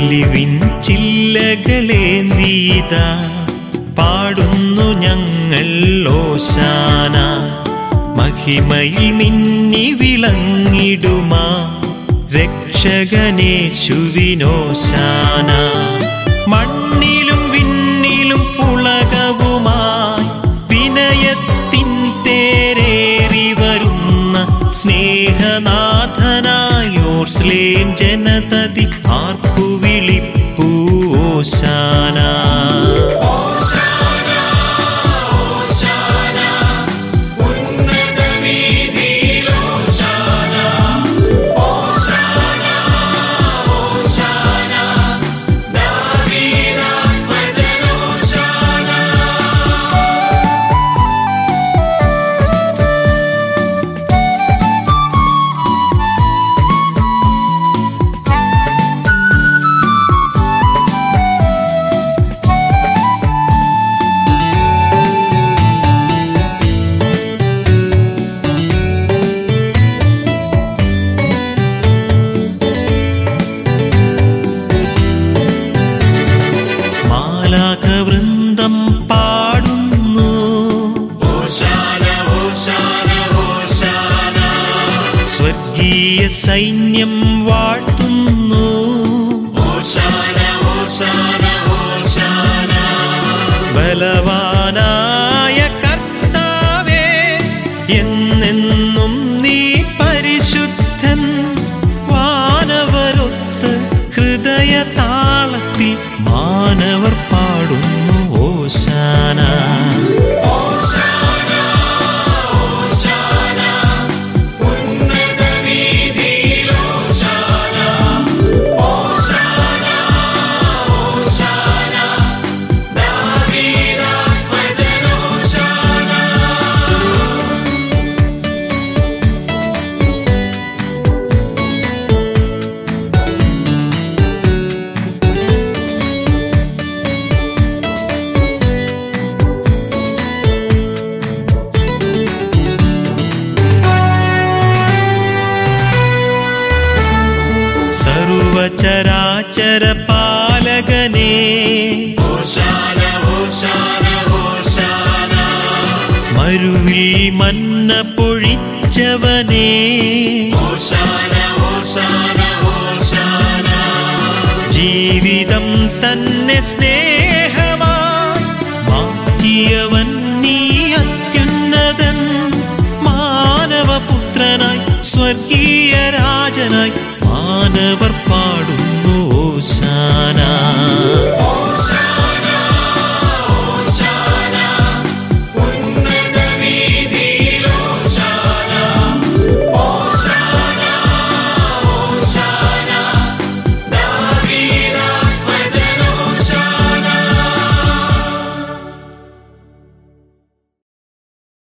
olivine ചില്ലകളേന്തീത പാടുന്നു ഞങ്ങൾ ഓശാന മഹിമയിൽ മിന്നി വിളങ്ങിടുമാ രക്ഷകനേശുവിനോശാന മണ്ണിലും വിണ്ണിലും പുളകവുമായി വിനയത്തിൻ തേരേറി വരുന്ന സ്നേഹനാഥനായോർസ്ലേം ജനതതി ആർപ്പു വിളിപ്പൂ ഓശാന മാലാഖവൃന്ദം പാടുന്നു സ്വർഗീയ സൈന്യം വാഴ്ത്തുന്നു ബലവാനായ കർത്താവേ എന്നെന്നും നീ പരിശുദ്ധൻ വാനവരൊത്ത് ഹൃദയ താളത്തിൽ മാനവർ പാടുന്നു ഓശാന സർവചരാചര പാലകനേ മരുവിൽ മന്ന പൊഴിച്ചവനേ ജീവിതം തന്നെ സ്നേഹമായി മാറ്റിയവൻ നീ അത്യുന്നതൻ മാനവപുത്രനായി സ്വർഗീയ